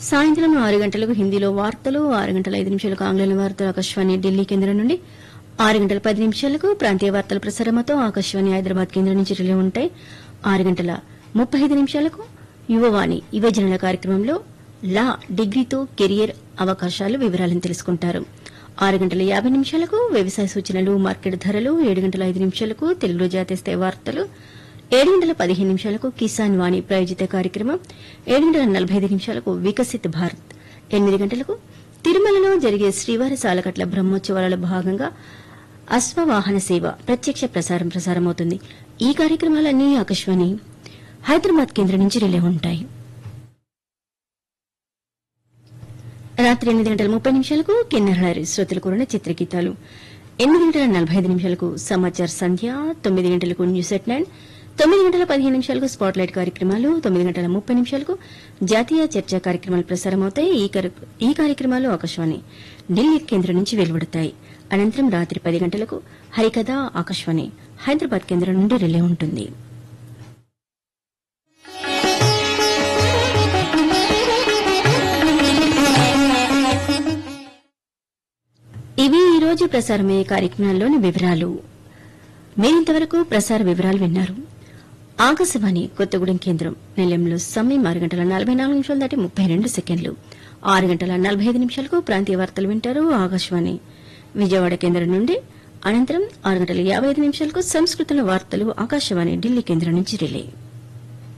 సాయంత్రం ఆరు గంటలకు హిందీలో వార్తలు ఆరు గంటల ఐదు నిమిషాలకు ఆంగ్లంలో వార్తలు ఆకాశవాణి ఢిల్లీ కేంద్రం నుండి ఆరు గంటల పది నిమిషాలకు ప్రాంతీయ వార్తల ప్రసారమతో ఆకాశవాణి హైదరాబాద్ కేంద్రం నుంచి రిలే ఉంటాయి ఆరు గంటల ముప్పై ఐదు నిమిషాలకు యువవాణి యువజనుల కార్యక్రమంలో లా డిగ్రీతో కెరియర్ అవకాశాలు వివరాలను తెలుసుకుంటారు ఆరు గంటల యాభై నిమిషాలకు వ్యవసాయ సూచనలు మార్కెట్ ధరలు ఏడు గంటల ఐదు నిమిషాలకు తెలుగులో జాతీయ స్థాయి వార్తలు ఏడు గంటల పదిహేను నిమిషాలకు కిసాన్ వాణి ప్రాయోజిత కార్యక్రమం ఏడు గంటల నలభై ఐదు నిమిషాలకు వికసిత్ భారత్ ఎనిమిది గంటలకు తిరుమలలో జరిగే శ్రీవారి సాలకట్ల బ్రహ్మోత్సవాలలో భాగంగా అశ్వవాహన సేవ ప్రత్యక్ష ప్రసారం ప్రసారమవుతుంది ఈ కార్యక్రమాలన్నీ ఆకాశవాణి హైదరాబాద్ కేంద్రం నుంచి రిలే ఉంటాయి రాత్రి ఎనిమిది గంటల ముప్పై నిమిషాలకు కిన్నెరళారి శ్రోతలు కూడిన చిత్రగీతాలు ఎనిమిది గంటల నలభై ఐదు నిమిషాలకు సమాచార్ సంధ్య తొమ్మిది గంటలకు న్యూస్ ఎట్ నైన్ తొమ్మిది గంటల పదిహేను నిమిషాలకు స్పాట్ లైట్ కార్యక్రమాలు తొమ్మిది గంటల ముప్పై నిమిషాలకు జాతీయ చర్చా కార్యక్రమాలు ప్రసారమవుతాయి ఈ కర- ఈ కార్యక్రమాలు ఆకాశవాణి ఢిల్లీ కేంద్రం నుంచి వెలువడతాయి అనంతరం రాత్రి పది గంటలకు హరికథ ఆకాశవాణి హైదరాబాద్ కేంద్రం నుండి రిలే ఉంటుంది ఇవి ఈ రోజు ప్రసారమయ్యే కార్యక్రమాల్లోని వివరాలు మీరింతవరకు ప్రసార వివరాలు విన్నారు ఆకాశవాణి కొత్తగూడెం కేంద్రం నిలయంలో సమయం ఆరు గంటల నలభై నాలుగు నిమిషాలు దాటి ముప్పై రెండు సెకండ్లు ఆరు గంటల నలభై ఐదు నిమిషాలకు ప్రాంతీయ వార్తలు వింటారు ఆకాశవాణి విజయవాడ కేంద్రం నుండి అనంతరం ఆరు గంటల యాభై ఐదు నిమిషాలకు సంస్కృతుల వార్తలు ఆకాశవాణి ఢిల్లీ కేంద్రం నుంచి రిలే